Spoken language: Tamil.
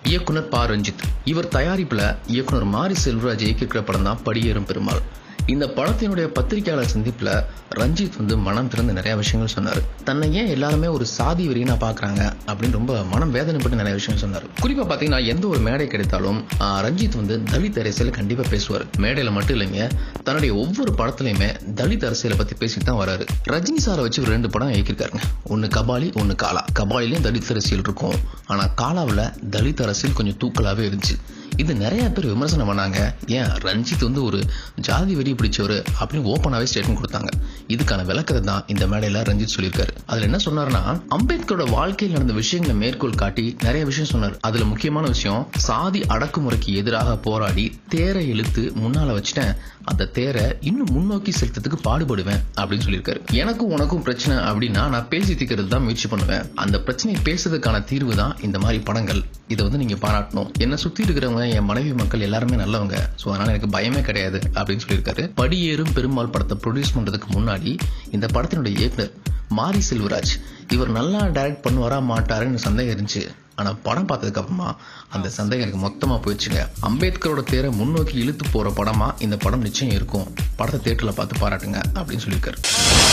இயக்குனர் பா ரஞ்சித் இவர் தயாரிப்புல இயக்குனர் மாரி செல்வராஜ் இயக்கியிருக்கிற படம் தான் படியேறும் பெருமாள் இந்த படத்தினுடைய பத்திரிகையாளர் சந்திப்புல ரஞ்சித் வந்து மனம் திறந்து நிறைய விஷயங்கள் சொன்னாரு தன்னை ஏன் எல்லாருமே ஒரு சாதி வெறியனா பாக்குறாங்க அப்படின்னு ரொம்ப மனம் வேதனைப்பட்டு நிறைய விஷயங்கள் சொன்னாரு குறிப்பா பாத்தீங்கன்னா எந்த ஒரு மேடை கிடைத்தாலும் ஆஹ், ரஞ்சித் வந்து தலித் அரசியல கண்டிப்பா பேசுவார் மேடையில மட்டும் இல்லைங்க தன்னுடைய ஒவ்வொரு படத்துலயுமே தலித் அரசியலை பத்தி பேசிட்டு தான் வராரு ரஜினி சாரை வச்சு ஒரு ரெண்டு படம் இயக்கியிருக்காருங்க ஒன்னு கபாலி ஒன்னு காலா கபாலிலையும் தலித் அரசியல் இருக்கும் ஆனா காலாவுல தலித் அரசியல் கொஞ்சம் தூக்கலாவே இருந்துச்சு இது நிறைய பேர் விமர்சனம் பண்ணாங்க ஏன் ரஞ்சித் வந்து ஒரு ஜாதி வெறி பிடிச்சவர் அப்படின்னு ஓப்பனாவே ஸ்டேட்மெண்ட் கொடுத்தாங்க இதுக்கான விளக்கத்தை தான் இந்த மேடையில ரஞ்சித் சொல்லியிருக்காரு அதுல என்ன சொன்னாருன்னா அம்பேத்கரோட வாழ்க்கையில் நடந்த விஷயங்களை மேற்கோள் காட்டி நிறைய விஷயம் சொன்னார் அதுல முக்கியமான விஷயம் சாதி அடக்குமுறைக்கு எதிராக போராடி தேரை இழுத்து முன்னால வச்சுட்டேன் அந்த தேரை இன்னும் முன்னோக்கி செலுத்ததுக்கு பாடுபடுவேன் அப்படின்னு சொல்லியிருக்காரு எனக்கும் உனக்கும் பிரச்சனை அப்படின்னா நான் பேசி தீர்க்கிறது தான் முயற்சி பண்ணுவேன் அந்த பிரச்சனையை பேசுறதுக்கான தீர்வு தான் இந்த மாதிரி படங்கள் இதை வந்து நீங்க பாராட்டணும் என்ன சுத்தி இருக்கிறவங்க என் மனைவி மக்கள் எல்லாருமே நல்லவங்க சோ அதனால எனக்கு பயமே கிடையாது அப்படின்னு சொல்லியிருக்காரு படியேறும் பெருமாள் படத்தை ப்ரொடியூஸ் பண்றதுக்கு முன்னாடி இந்த படத்தினுடைய இயக்குனர் மாரி செல்வராஜ் இவர் நல்லா டைரக்ட் பண்ணுவாரா மாட்டாருன்னு சந்தேகம் இருந்துச்சு ஆனா படம் பார்த்ததுக்கு அப்புறமா அந்த சந்தேகம் எனக்கு மொத்தமா போயிடுச்சுங்க அம்பேத்கரோட தேரை முன்னோக்கி இழுத்து போற படமா இந்த படம் நிச்சயம் இருக்கும் படத்தை தேட்டர்ல பார்த்து பாராட்டுங்க அப்படின்னு சொல்லியிருக்காரு